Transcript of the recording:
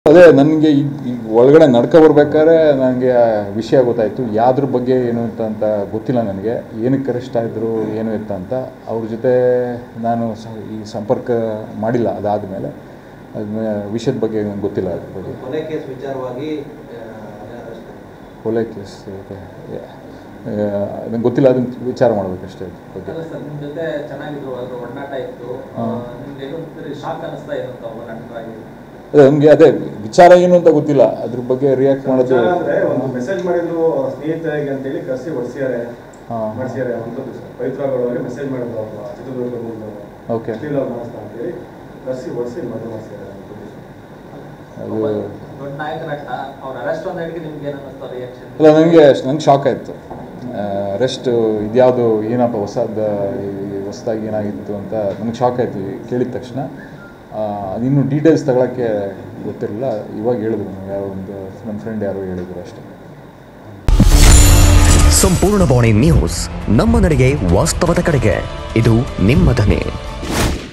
ಅದೇ ನನಗೆ ಈಗ ಈಗ ಒಳಗಡೆ ನಡ್ಕೊ ಬರ್ಬೇಕಾದ್ರೆ ನನಗೆ ವಿಷಯ ಗೊತ್ತಾಯಿತು ಯಾವ್ದ್ರ ಬಗ್ಗೆ ಏನು ಅಂತ ಅಂತ ಗೊತ್ತಿಲ್ಲ ನನಗೆ ಏನಕ್ಕೆ ಅರೆಸ್ಟ್ ಆಯಿದ್ರು ಏನು ಎತ್ತ ಅಂತ ಅವ್ರ ಜೊತೆ ನಾನು ಸ- ಈ ಸಂಪರ್ಕ ಮಾಡಿಲ್ಲ ಅದಾದಮೇಲೆ ಅದ್ಮೇ ವಿಷಯದ ಬಗ್ಗೆ ನಂಗೆ ಗೊತ್ತಿಲ್ಲ ಅದ್ರ ಬಗ್ಗೆ ಕೊಲೆ ಕೇಸ್ ವಿಚಾರವಾಗಿ ಆ, arrest ಆಗಿದೆ. ಕೊಲೆ ಕೇಸ್ ನಂಗೆ ಗೊತ್ತಿಲ್ಲ ಅದನ್ನ ವಿಚಾರ ಮಾಡಬೇಕಷ್ಟೇ ಅದ್ರ ಬಗ್ಗೆ ಅಲ್ಲ ಸರ್ ನಿಮ್ಮ ಜೊತೆ ಚೆನ್ನಾಗಿದ್ರು ಅದ್ರ ಒಡನಾಟ ಇತ್ತು ಹಾ. ನಿಮ್ಗೆ ಏನೋ ಶಾಕ್ ಅನಿಸ್ತಾ ಇರುತ್ತ ಒಬ್ಬ ನಟರಾಗಿ ಅದೇ ನಮಗೆ ಅದೇ ವಿಚಾರ ಏನು ಅಂತ ಗೊತ್ತಿಲ್ಲ ಅದ್ರ ಬಗ್ಗೆ ರಿಯಾಕ್ಟ್ ಮಾಡೋದು ವಿಚಾರ ಅಂದ್ರೆ ಒಂದು ಮೆಸೇಜ್ ಮಾಡಿದ್ರು ಸ್ನೇಹಿತರಿಗೆ ಅಂತೇಳಿ ಕರೆಸಿ ಹೊಡ್ಸಿದ್ದಾರೆ ಹಾ. ಮಾಡಿಸಿದ್ದಾರೆ ಅಂತದ್ದು ಸರ್ ಪವಿತ್ರಗಳವರಿಗೆ ಮೆಸೇಜ್ ಮಾಡಿದ್ರು ಅವರು ಚಿತ್ರದುರ್ಗ ಮೂಲದವರು Okay. ಅಶ್ಲೀಲ ಮಾಸ್ತ ಅಂತೇಳಿ ಕರೆಸಿ ಹೊಡ್ಸಿ ಮದುವೆ ಮಾಡಿಸಿದ್ದಾರೆ ಅಂತದ್ದು ಸರ್. ಅದು ದೊಡ್ಡ ನಾಯಕ ನಟ ಅವ್ರ ಅರೆಸ್ಟ್ ಒಂದೆಡೆಗೆ ನಿಮ್ಗೆ ಏನು ಅನ್ನಿಸ್ತಾ ರಿಯಾಕ್ಷನ್ ಅಲ್ಲ ನನಗೆ ನಂಗೆ ಶಾಕ್ ಆಯಿತು ರೆಸ್ಟ್ ಇದ್ಯಾವುದು ಏನಪ್ಪ ಹೊಸದ ಹೊಸದಾಗಿ ಏನಾಗಿತ್ತು ಅಂತ ನನಗೆ ಶಾಕ್ ಆಯಿತು ಕೇಳಿದ ತಕ್ಷಣ ಆ, ಅದಿನ್ನೂ ಡೀಟೇಲ್ಸ್ ತಗೊಳ್ಳೋಕ್ಕೆ ಗೊತ್ತಿರಲಿಲ್ಲ ಇವಾಗ ಹೇಳಿದ್ರು ನನಗೆ ಯಾರೋ ಒಂದು ನನ್ನ ಫ್ರೆಂಡ್ ಯಾರೋ ಹೇಳಿದ್ರು ಅಷ್ಟೇ ಸಂಪೂರ್ಣ ಬಾಣಿ ನ್ಯೂಸ್ ನಮ್ಮ ನಡೆಗೆ ವಾಸ್ತವದ ಕಡೆಗೆ ಇದು ನಿಮ್ಮ ಧ್ವನಿ